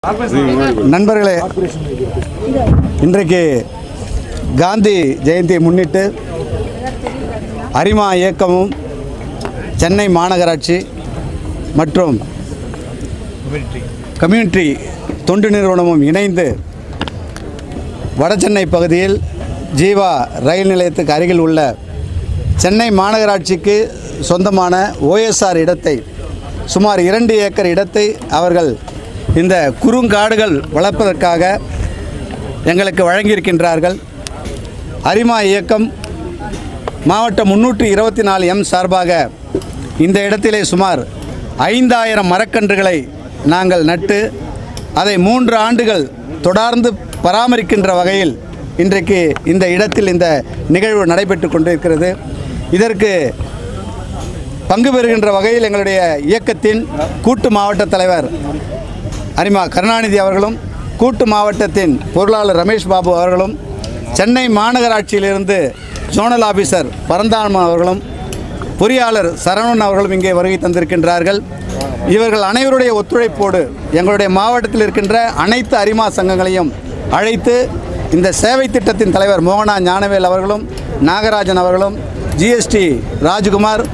நண்பர்களே இன்றைக்கு காந்தி ஜெயந்தியை முன்னிட்டு அரிமா இயக்கமும் சென்னை மாநகராட்சி மற்றும் கம்யூனிட்டி தொண்டு நிறுவனமும் இணைந்து வடசென்னை பகுதியில் ஜீவா ரயில் நிலையத்துக்கு அருகில் உள்ள சென்னை மாநகராட்சிக்கு சொந்தமான ஓஎஸ்ஆர் இடத்தை சுமார் இரண்டு ஏக்கர் இடத்தை அவர்கள் இந்த குறுங்காடுகள் வளர்ப்பதற்காக எங்களுக்கு வழங்கியிருக்கின்றார்கள் அரிமா இயக்கம் மாவட்டம் முன்னூற்றி இருபத்தி நாலு எம் சார்பாக இந்த இடத்திலே சுமார் ஐந்தாயிரம் மரக்கன்றுகளை நாங்கள் நட்டு அதை மூன்று ஆண்டுகள் தொடர்ந்து பராமரிக்கின்ற வகையில் இன்றைக்கு இந்த இடத்தில் இந்த நிகழ்வு நடைபெற்று கொண்டிருக்கிறது இதற்கு பங்கு பெறுகின்ற வகையில் எங்களுடைய இயக்கத்தின் கூட்டு மாவட்ட தலைவர் அரிமா கருணாநிதி அவர்களும் கூட்டு மாவட்டத்தின் பொருளாளர் ரமேஷ் பாபு அவர்களும் சென்னை மாநகராட்சியிலிருந்து ஜோனல் ஆபீசர் பரந்தாமன் அவர்களும் பொறியாளர் சரவணன் அவர்களும் இங்கே வருகை தந்திருக்கின்றார்கள் இவர்கள் அனைவருடைய ஒத்துழைப்போடு எங்களுடைய மாவட்டத்தில் இருக்கின்ற அனைத்து அரிமா சங்கங்களையும் அழைத்து இந்த சேவை திட்டத்தின் தலைவர் மோகனா ஞானவேல் அவர்களும் நாகராஜன் அவர்களும் GST Rajkumar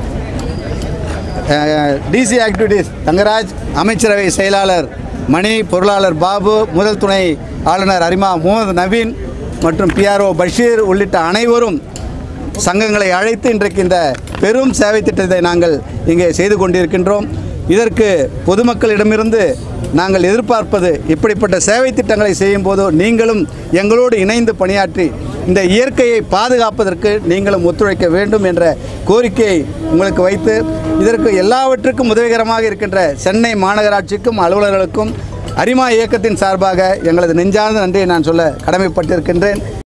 DC activities Thangaraj அமைச்சரவை செயலாளர் மணி பொருளாளர் பாபு முதல் துணை ஆளுநர் அரிமா முகமது நவீன் மற்றும் பிஆர்ஓ பஷீர் உள்ளிட்ட அனைவரும் சங்கங்களை அழைத்து இன்றைக்கு இந்த பெரும் சேவை திட்டத்தை நாங்கள் இங்கே செய்து கொண்டிருக்கின்றோம் இதற்கு பொதுமக்களிடமிருந்து நாங்கள் எதிர்பார்ப்பது இப்படிப்பட்ட சேவை திட்டங்களை செய்யும் போது நீங்களும் எங்களோடு இணைந்து பணியாற்றி இந்த இயற்கையை பாதுகாப்பதற்கு நீங்களும் ஒத்துழைக்க வேண்டும் என்ற கோரிக்கையை உங்களுக்கு வைத்து இதற்கு எல்லாவற்றுக்கும் உதவிகரமாக இருக்கின்ற சென்னை மாநகராட்சிக்கும் அலுவலர்களுக்கும் அரிமா இயக்கத்தின் சார்பாக எங்களது நெஞ்சார்ந்த நன்றியை நான் சொல்ல கடமைப்பட்டிருக்கின்றேன்